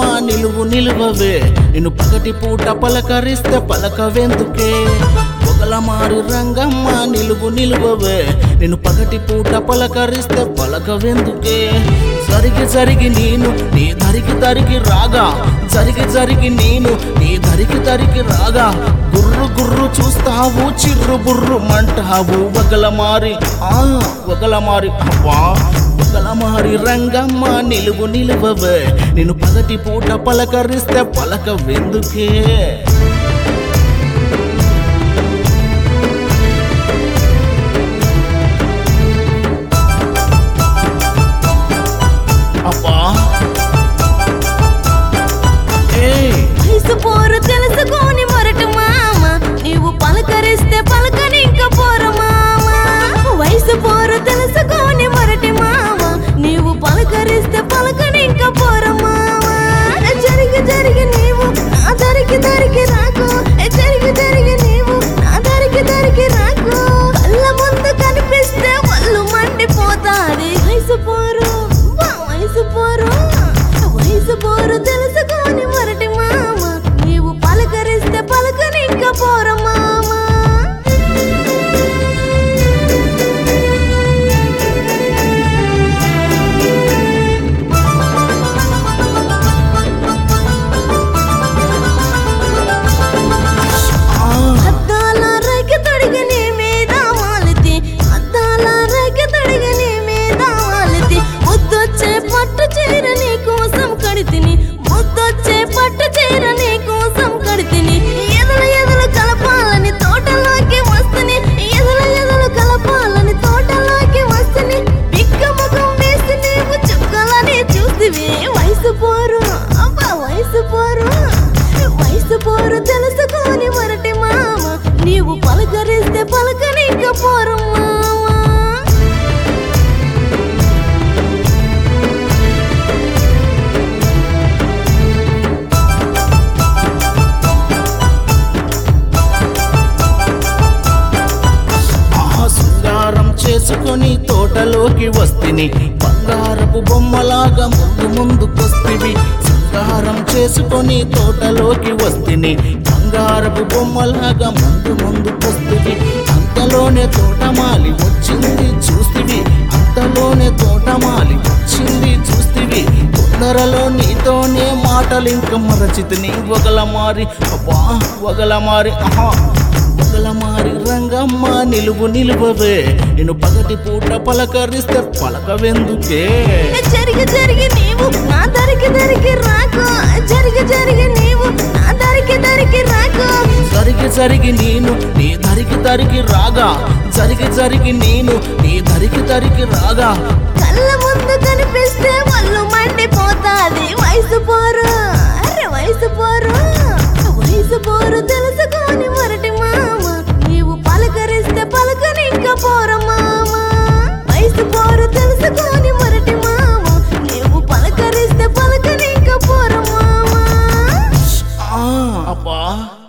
నిలువు నిలువవే నిన్ను పగటి పూట పలకరిస్తే పలకవెందుకే పొగల మారి రంగమ్మ నిలువు నిలువవే నిన్ను పగటి పూట పలకరిస్తే పలకవెందుకే జరిగి జరిగి నేను నీ దరికి దరికి రాగా జరిగి జరిగి నేను నీ దరికి దరికి రాగా గుర్రు గుర్రు చూస్తావు చిర్రు బుర్రు మంటావు వగల మారి ఆ వగల మారి అబ్బా వగల మారి రంగమ్మ నిలువు నిలువవే నిన్ను పగటి పూట పలకరిస్తే పలక వెందుకే అబ్బా ఏయ్ వయసు పోరు తెలుసుకోని మొరటు మామ నీవు పలకరిస్తే పలకని ఇంకా పోరు మామ వయసు పోరు తెలుసుకోని మొరటి మామ నీవు పలకరిస్తే పలకని ఇంకా పోరు మామ జరిగి జరిగి నీవు నా దరికి దరికి రాకు జరిగి జరిగి నీవు నా దరికి దరికి రాకు కళ్ళ ముందు కనిపిస్తే వాళ్ళు మండిపోతాది వయసు పోరు వా వయసు పోరు వయసు పోరు తెలుసుకోని మొరటి మామ నీవు పలకరిస్తే పలకని ఇంకా పోర మామ ఆ అద్దాల రేఖ తొడిగి నీ మీద వాలితి అద్దాల రేఖ తొడిగి నీ మీద వాలితి ముద్దొచ్చే పట్టు చీర నీ కోసం కడితిని ముద్దొచ్చే పట్టు చీర నీ కోసం కడితిని ఎదులు ఎదులు కలపాలని తోటలోకి వస్తుని ఎదులు ఎదులు కలపాలని తోటలోకి వస్తుని బిక్క ముఖం వేసి నీవు చుక్కలని చూస్తివి వయసు పోరు అబ్బా వయసు పోరు వయసు పోరు తెలుసుకోని మొరటి మామ నీవు పలకరిస్తే పలకని ఇంకా పోరు మామ ఆ శృంగారం చేసుకొని తోటలోకి వస్తిని బంగారపు బొమ్మలాగా ముందు ముందుకొస్తివి శృంగారం చేసుకొని తోటలోకి వస్తిని బంగారపు బొమ్మలాగా ముందు ముందుకొస్తివి అంతలోనే తోటమాలి వచ్చింది చూస్తివి అంతలోనే తోటమాలి వచ్చింది చూస్తివి తొందరలో నీతోనే మాటలు ఇంక మరచితిని ఒకల మారి అబ్బా ఒకల మారి ఆహా పగల మారి రంగమ్మ నిలువు నిలువవే నేను పగటి పూట పలకరిస్తే పలకవెందుకే జరిగి జరిగి నీవు నా దరికి దరికి రాకు జరిగి జరిగి నీవు నా దరికి దరికి రాకు జరిగి జరిగి నేను నీ దరికి దరికి రాగా జరిగి జరిగి నేను నీ దరికి దరికి రాగా కళ్ళ ముందు కనిపిస్తే వాళ్ళు మండిపోతాది వయసు పోరు అరే వయసు పోరు వయసు పోరు తెలుసుకోని మొరటి మామ నీవు పలకరిస్తే పలకని ఇంకా పోర మామ వయసు పోరు తెలుసుకోని మొరటి మామ నీవు పలకరిస్తే పలకని ఇంకా పోర మామ ఆ, అబ్బా